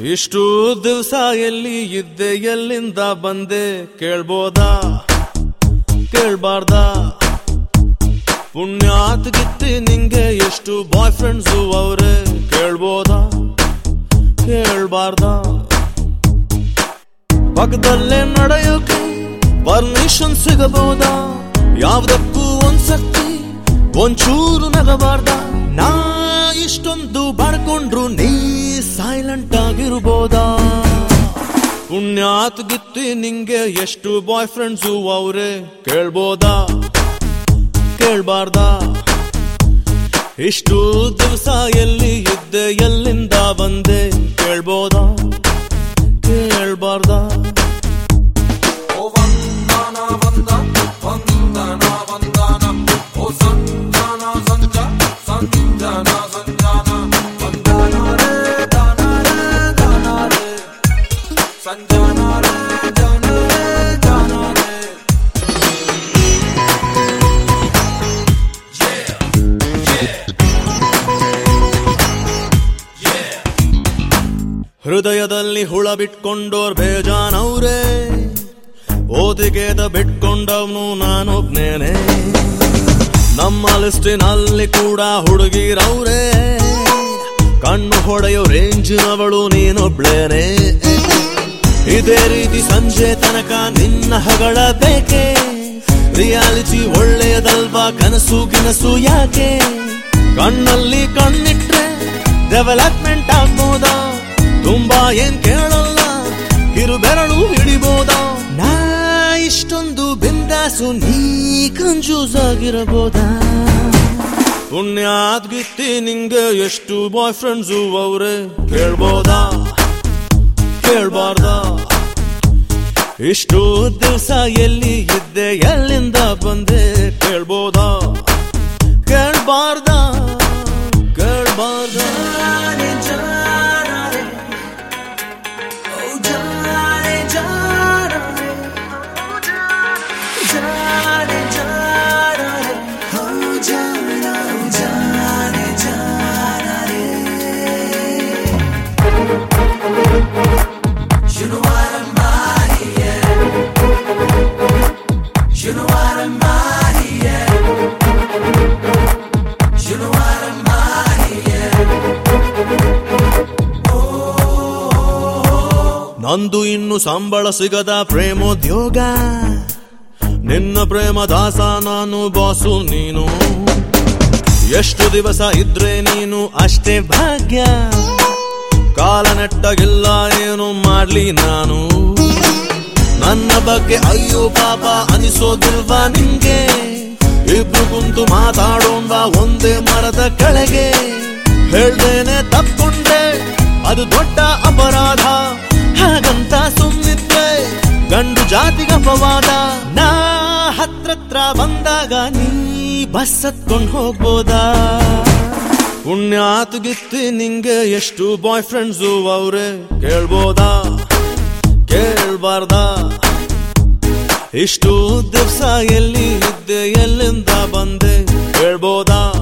ಇಷ್ಟು ದಿವಸ ಎಲ್ಲಿ ಇದ್ದೆ ಎಲ್ಲಿಂದ ಬಂದೆ ಕೇಳ್ಬೋದಾ ಕೇಳ್ಬಾರ್ದಾ ಪುಣ್ಯಾತ್ ಗಿತ್ತಿ ನಿಂಗೆ ಎಷ್ಟು ಬಾಯ್ ಫ್ರೆಂಡ್ಸು ಅವ್ರೆ ಕೇಳ್ಬೋದಾ ಕೇಳ್ಬಾರ್ದಾ ಪಕ್ಕದಲ್ಲೇ ನಡೆಯೋಕೆ ಪರ್ಮಿಷನ್ ಸಿಗಬಹುದಾ ಯಾವ್ದಕ್ಕೂ ಒಂದ್ಸತಿ ಒಂಚೂರು ನಗಬಾರ್ದ ನಾ ಇಷ್ಟೊಂದು ಬಡ್ಕೊಂಡ್ರು ನೀ ಸೈಲೆಂಟ್ ಆಗಿರ್ಬೋದಾ ಪುಣ್ಯಾತ್ ಗಿತ್ತಿ ನಿಂಗೆ ಎಷ್ಟು ಬಾಯ್ ಫ್ರೆಂಡ್ಸು ಅವ್ರೆ ಕೇಳ್ಬೋದಾ ಕೇಳ್ಬಾರ್ದಾ ಇಷ್ಟು ದಿವಸ ಎಲ್ಲಿ ಇದ್ದೆ ಎಲ್ಲಿಂದ ಬಂದೆ ಕೇಳ್ಬೋದಾ ಕೇಳ್ಬಾರ್ದಾ ಓ ವಂದನ ವಂದ ವಂದನ ವಂದನ ಓ ಸಂಜಾನ ಸಂಜ ಸಂಜಾನ ಸಂಜಾನ ವಂದನ ರೇ ದಾನ ರೇ ದಾನ ರೇ ಸಂಜಾನ ರೇ ಜಾನ ರೇ ಜಾನ ರೇ ಹೃದಯದಲ್ಲಿ ಹುಳ ಬಿಟ್ಕೊಂಡೋರ್ ಬೇಜಾನವ್ರೆ ಓದಿಗೆದ ಬಿಟ್ಕೊಂಡವ್ನು ನಾನೊಬ್ನೇನೆ ನಮ್ಮ ಲಿಸ್ಟಿನಲ್ಲಿ ಕೂಡ ಹುಡುಗಿರವ್ರೆ ಕಣ್ಣು ಹೊಡೆಯೋ ರೇಂಜಿನವಳು ನೀನೊಬ್ಳೇನೆ ಇದೇ ರೀತಿ ಸಂಜೆ ತನಕ ನಿನ್ನ ಹಗಳ ಬೇಕೆ ರಿಯಾಲಿಟಿ ಒಳ್ಳೆಯದಲ್ವಾ ಕನಸು ಗಿನಸು ಯಾಕೆ ಕಣ್ಣಲ್ಲಿ ಕಣ್ಣಿಟ್ರೆ ಡೆವಲಪ್ಮೆಂಟ್ ಆಗ್ಬೋದಾ ತುಂಬಾ ಏನ್ ಕೇಳಲ್ಲ ಕಿರು ಬೆರಳು ಹಿಡಿಬೋದಾ ನಾ ಇಷ್ಟೊಂದು ಬಿಂದಾಸು ನೀ ಕಂಜೂಸ್ ಆಗಿರಬಹುದಾ ಪುಣ್ಯಾತ್ ಗಿತ್ತಿ ನಿಂಗೆ ಎಷ್ಟು ಬಾಯ್ ಫ್ರೆಂಡ್ಸು ಅವ್ರೆ ಕೇಳ್ಬೋದಾ ಕೇಳ್ಬಾರ್ದಾ ಇಷ್ಟು ದಿವಸ ಎಲ್ಲಿ ಇದ್ದೆ ಎಲ್ಲಿಂದ ಬಂದೆ ಕೇಳ್ಬೋದಾ ಕೇಳ್ಬಾರ್ದಾ ಕೇಳ್ಬಾರ್ದಾ You know what I'm out here. You know what I'm out here. You know what I'm out here. ನಂದು ಇನ್ನು ಸಂಬಳ ಸಿಗದ ಪ್ರೇಮೋದ್ಯೋಗ ನಿನ್ನ ಪ್ರೇಮ ದಾಸ ನಾನು ಬಾಸು ನೀನು ಎಷ್ಟು ದಿವಸ ಇದ್ರೆ ನೀನು ಅಷ್ಟೇ ಭಾಗ್ಯ ಕಾಲ ನೆಟ್ಟಗಿಲ್ಲ ಏನು ಮಾಡ್ಲಿ ನಾನು ನನ್ನ ಬಗ್ಗೆ ಅಯ್ಯೋ ಪಾಪ ಅನಿಸೋದಿಲ್ವಾ ನಿಂಗೆ ಇಬ್ರು ಕುಂತು ಮಾತಾಡೋಣ ಒಂದೇ ಮರದ ಕೆಳಗೆ ಹೇಳ್ದೇನೆ ತಪ್ಕೊಂಡೆ ಅದು ದೊಡ್ಡ ಅಪರಾಧ ಹಾಗಂತ ಸುಮ್ನಿದ್ರೆ ಗಂಡು ಜಾತಿಗೆ ಅಪವಾದ ನಾ ಹತ್ರತ್ರ ಬಂದಾಗ ನೀ ಬಸ್ ಹತ್ಕೊಂಡ್ ಹೋಗ್ಬೋದಾ ಪುಣ್ಯಾತ್ ಗಿತ್ತಿ ನಿಂಗೆ ಎಷ್ಟು ಬಾಯ್ ಫ್ರೆಂಡ್ಸು ಅವ್ರೆ ಕೇಳ್ಬೋದಾ ಕೇಳ್ಬಾರ್ದಾ ಇಷ್ಟು ದಿವಸ ಎಲ್ಲಿ ಇದ್ದೆ ಎಲ್ಲಿಂದ ಬಂದೆ ಕೇಳ್ಬೋದಾ